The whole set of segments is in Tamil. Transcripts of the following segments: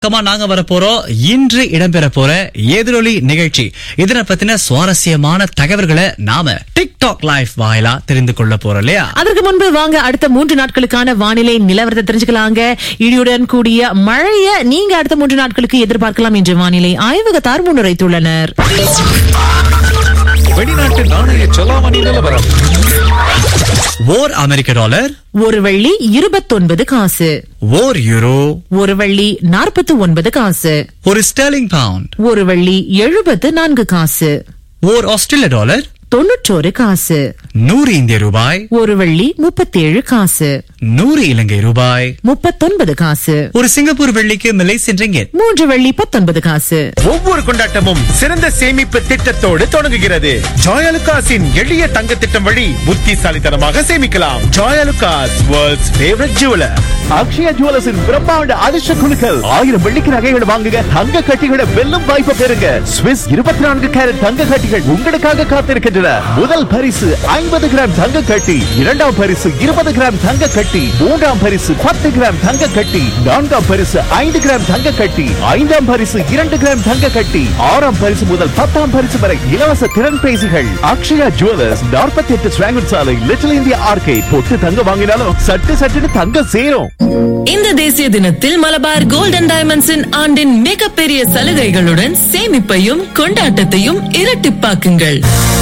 பக்கமா நாங்க வர போறோம் இன்று இடம்பெற போற எதிரொலி நிகழ்ச்சி இதனை பத்தின சுவாரஸ்யமான தகவல்களை நாம டிக்டாக் லைவ் வாயிலா தெரிந்து கொள்ள போறோம் இல்லையா அதற்கு முன்பு வாங்க அடுத்த மூன்று நாட்களுக்கான வானிலை நிலவரத்தை தெரிஞ்சுக்கலாங்க இடியுடன் கூடிய மழைய நீங்க அடுத்த மூன்று நாட்களுக்கு எதிர்பார்க்கலாம் என்று வானிலை ஆய்வகத்தார் முன்னுரைத்துள்ளனர் வெளிநாட்டு நாணய செலாவணி நிலவரம் ஓர் அமெரிக்க டாலர் ஒரு வெள்ளி இருபத்தொன்பது காசு ஓர் யூரோ ஒரு வெள்ளி நாற்பத்தி ஒன்பது காசு ஒரு ஸ்டெர்லிங் பவுண்ட் ஒரு வெள்ளி எழுபத்து நான்கு காசு ஓர் ஆஸ்திரேலிய டாலர் தொன்னூற்றோரு காசு நூறு இந்திய ரூபாய் ஒரு வெள்ளி முப்பத்தேழு காசு நூறு இலங்கை ரூபாய் முப்பத்தொன்பது காசு ஒரு சிங்கப்பூர் வெள்ளிக்கு மலேசியன் ரிங்கெட் மூன்று வெள்ளி பத்தொன்பது காசு ஒவ்வொரு கொண்டாட்டமும் சிறந்த சேமிப்பு திட்டத்தோடு தொடங்குகிறது ஜாயலுகாஸின் எளிய தங்க திட்டம் வழி புத்திசாலித்தனமாக சேமிக்கலாம் Joyalukkas world's favourite jeweller Akshaya ஜுவல்லர்ஸின் பிரம்மாண்ட அதிர்ஷ்ட குழுக்கள் ஆயிரம் வெள்ளிக்கு நகைகள் வாங்குங்க தங்க கட்டிகளை வெல்லும் வாய்ப்பு பெறுங்க ஸ்விஸ் இருபத்தி நான்கு கேரட் தங்க கட்டிகள் உங்களுக்காக காத்திருக்கின்றன முதல் பரிசு ஐம்பது கிராம் தங்க கட்டி இரண்டாம் பரிசு இருபது கிராம் தங்க கட்டி மூன்றாம் பரிசு பத்து கிராம் தங்க கட்டி நான்காம் பரிசு ஐந்து கிராம் தங்க கட்டி ஐந்தாம் பரிசு இரண்டு கிராம் தங்க கட்டி ஆறாம் பரிசு முதல் பத்தாம் பரிசு வரை இலவச திறன் பேசிகள் அக்ஷயா ஜுவல்லர்ஸ் நாற்பத்தி எட்டு ஸ்வாங்கன் சாலை லிட்டில் இந்தியா ஆர்கே பொட்டு தங்க வாங்கினாலும் சட்டு சட்டுன்னு தங்க சேரும் இந்த தேசிய தினத்தில் மலபார் கோல்டன் டைமண்ட்ஸின் ஆண்டின் மிகப்பெரிய சலுகைகளுடன் சேமிப்பையும் கொண்டாட்டத்தையும் இரட்டிப்பாக்குங்கள்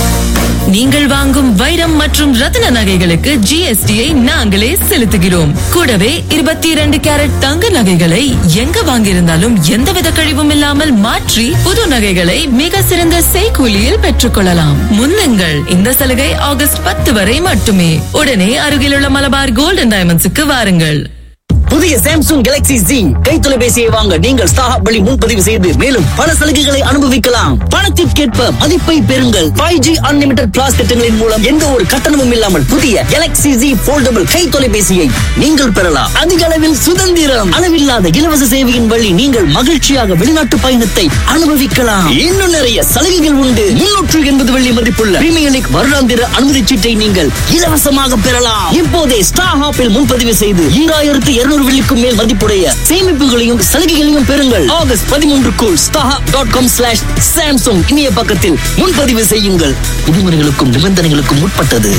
நீங்கள் வாங்கும் வைரம் மற்றும் ரத்தின நகைகளுக்கு ஜிஎஸ்டியை நாங்களே செலுத்துகிறோம் கூடவே இருபத்தி இரண்டு கேரட் தங்க நகைகளை எங்க வாங்கியிருந்தாலும் எந்தவித கழிவும் இல்லாமல் மாற்றி புது நகைகளை மிக சிறந்த செய்கூலியில் பெற்றுக்கொள்ளலாம் முன்னுங்கள் இந்த சலுகை ஆகஸ்ட் பத்து வரை மட்டுமே உடனே அருகிலுள்ள மலபார் கோல்டன் டைமண்ட்ஸுக்கு வாருங்கள் புதிய சாம்சங் கேலக்ஸி Z கை தொலைபேசியை வாங்க நீங்கள் ஸ்டாஹப் வழி முன்பதிவு செய்து மேலும் பல சலுகைகளை அனுபவிக்கலாம் பணத்திற்கேற்ப மதிப்பை பெறுங்கள் ஃபைவ் ஜி அன்லிமிடெட் பிளாஸ் திட்டங்களின் மூலம் எந்த ஒரு கட்டணமும் இல்லாமல் புதிய கேலக்ஸி Z போல்டபிள் கை தொலைபேசியை நீங்கள் பெறலாம் அதிக அளவில் சுதந்திரம் அளவில்லாத இலவச சேவையின் வழி நீங்கள் மகிழ்ச்சியாக வெளிநாட்டு பயணத்தை அனுபவிக்கலாம் இன்னும் நிறைய சலுகைகள் உண்டு முன்னூற்று எண்பது வெள்ளி மதிப்புள்ள பிரீமியர் லீக் வருடாந்திர அனுமதி சீட்டை நீங்கள் இலவசமாக பெறலாம் இப்போதே ஸ்டார் ஹாப்பில் முன்பதிவு செய்து ஈராயிரத்து இருநூறு வெள்ளிக்கும் மேல் மதிப்புடைய சேமிப்புகளையும் சலுகைகளையும் பெறுங்கள் ஆகஸ்ட் பதிமூன்றுக்குள் ஸ்டாஹா டாட் காம் ஸ்லாஷ் சாம்சங் இணைய பக்கத்தில் முன்பதிவு செய்யுங்கள் விதிமுறைகளுக்கும் நிபந்தனைகளுக்கும் உட்பட்டது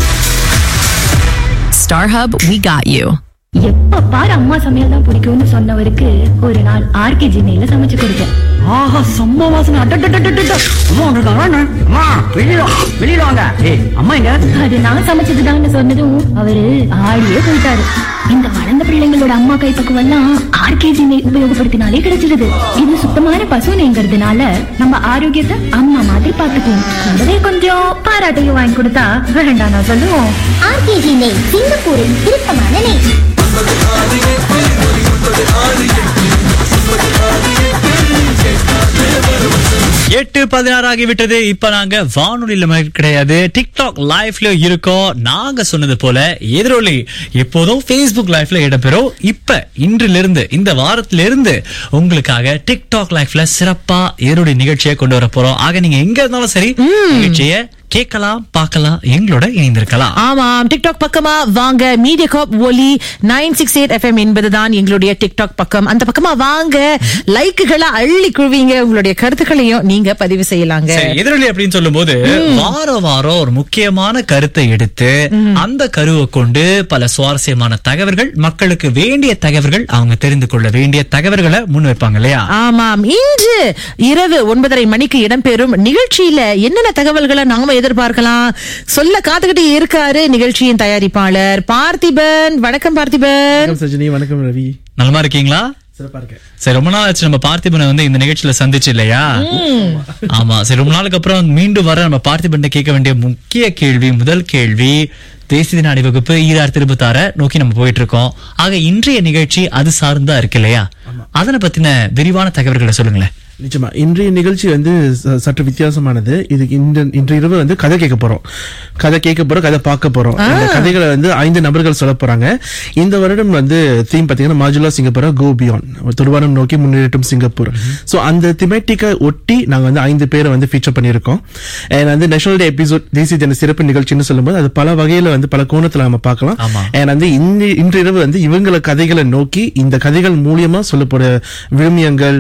StarHub, we got you. எப்ப பாரு அம்மா சமையல் தான் பிடிக்கும்னு சொன்னவருக்கு ஒரு நாள் ஆர்கே ஜினையில சமைச்சு கொடுத்தேன் ஆஹா செம்ம வாசனை அட்டட்டட்டட்டட்ட அம்மா வந்திருக்காங்க அண்ணா. அம்மா வெளியில வா, வெளியில வாங்க ஏய் அம்மா எங்க அது நான் சமைச்சதுதான்னு சொன்னதும் அவரு ஆடியே போயிட்டாரு இந்த வளர்ந்த பிள்ளைங்களோட அம்மா கைப்பக்குவம் எல்லாம் ஆர்கே ஜினை உபயோகப்படுத்தினாலே கிடைச்சிருது இது சுத்தமான பசுனைங்கிறதுனால நம்ம ஆரோக்கியத்தை அம்மா மாதிரி பாத்துக்குவோம் கூடவே கொஞ்சம் பாராட்டையும் வாங்கி கொடுத்தா வேண்டாம் நான் சொல்லுவோம் ஆர்கேஜி நெய் சிங்கப்பூரின் திருத்தமான நெய் எட்டு பதினாறு ஆகிவிட்டது இப்ப நாங்க வானொலியில மட்டும் கிடையாது டிக்டாக் லைவ்ல இருக்கோம் நாங்க சொன்னது போல எதிரொலி எப்போதும் Facebook லைவ்ல இடம்பெறும் இப்ப இன்றிலிருந்து இந்த வாரத்திலிருந்து இருந்து உங்களுக்காக டிக்டாக் லைவ்ல சிறப்பா எதிரொலி நிகழ்ச்சியை கொண்டு வர போறோம் ஆக நீங்க எங்க இருந்தாலும் சரி நிகழ்ச்சியை கேட்கலாம் பார்க்கலாம் எங்களோட இணைந்திருக்கலாம் ஆமாம் டிக்டாக் பக்கமா வாங்க மீடியா காப் ஒலி நைன் சிக்ஸ் எயிட் எஃப்எம் என்பதுதான் எங்களுடைய டிக்டாக் பக்கம் அந்த பக்கமா வாங்க லைக்குகளை அள்ளி குழுவீங்க உங்களுடைய கருத்துக்களையும் நீங்க பதிவு செய்யலாங்க சரி, எதிரொலி அப்படின்னு சொல்லும்போது வாரம் வாரம் ஒரு முக்கியமான கருத்தை எடுத்து அந்த கருவை கொண்டு பல சுவாரஸ்யமான தகவல்கள் மக்களுக்கு வேண்டிய தகவல்கள் அவங்க தெரிந்து கொள்ள வேண்டிய தகவல்களை முன் வைப்பாங்க இல்லையா ஆமாம் இன்று இரவு ஒன்பதரை மணிக்கு இடம்பெறும் நிகழ்ச்சியில என்னென்ன தகவல்களை நாம எதிர்பார்க்கலாம் சொல்ல காத்துக்கிட்டு இருக்காரு நிகழ்ச்சியின் தயாரிப்பாளர் பார்த்திபன் வணக்கம் பார்த்திபன் சஜினி வணக்கம் ரவி நலமா இருக்கீங்களா சிறப்பா இருக்கேன் சரி ரொம்ப நாள் ஆச்சு நம்ம பார்த்திபனை வந்து இந்த நிகழ்ச்சியில சந்திச்சு இல்லையா ஆமா சரி ரொம்ப நாளுக்கு அப்புறம் மீண்டும் வர நம்ம பார்த்திபன் கேட்க வேண்டிய முக்கிய கேள்வி முதல் கேள்வி தேசிய தின அணிவகுப்பு ஈராயிரத்தி இருபத்தி ஆற நோக்கி நம்ம போயிட்டு இருக்கோம் ஆக இன்றைய நிகழ்ச்சி அது சார்ந்தா இருக்கு இல்லையா அதனை பத்தின விரிவான தகவல்களை சொல்லுங்களேன் நிச்சயமா இன்றைய நிகழ்ச்சி வந்து ச- சற்று வித்தியாசமானது இது இந்த இன்று இரவு வந்து கதை கேட்க போறோம் கதை கேட்க போறோம் கதை பார்க்க போறோம் இந்த கதைகளை வந்து ஐந்து நபர்கள் சொல்ல போறாங்க இந்த வருடம் வந்து தீம் பாத்தீங்கன்னா மாஜுலா சிங்கப்பூர் கோ பியான் துருவானம் நோக்கி முன்னேற்றம் சிங்கப்பூர் சோ அந்த திமேட்டிக்கை ஒட்டி நாங்க வந்து ஐந்து பேரை வந்து ஃபீச்சர் பண்ணியிருக்கோம் அண்ட் வந்து நேஷனல் டே எபிசோட் தேசிய தின சிறப்பு நிகழ்ச்சின்னு சொல்லும்போது அது பல வகையில வந்து பல கோணத்துல நம்ம பார்க்கலாம் ஆமா. அண்ட் வந்து இந்த இன்று இரவு வந்து இவங்கள கதைகளை நோக்கி இந்த கதைகள் மூலியமா சொல்ல போற விழுமியங்கள்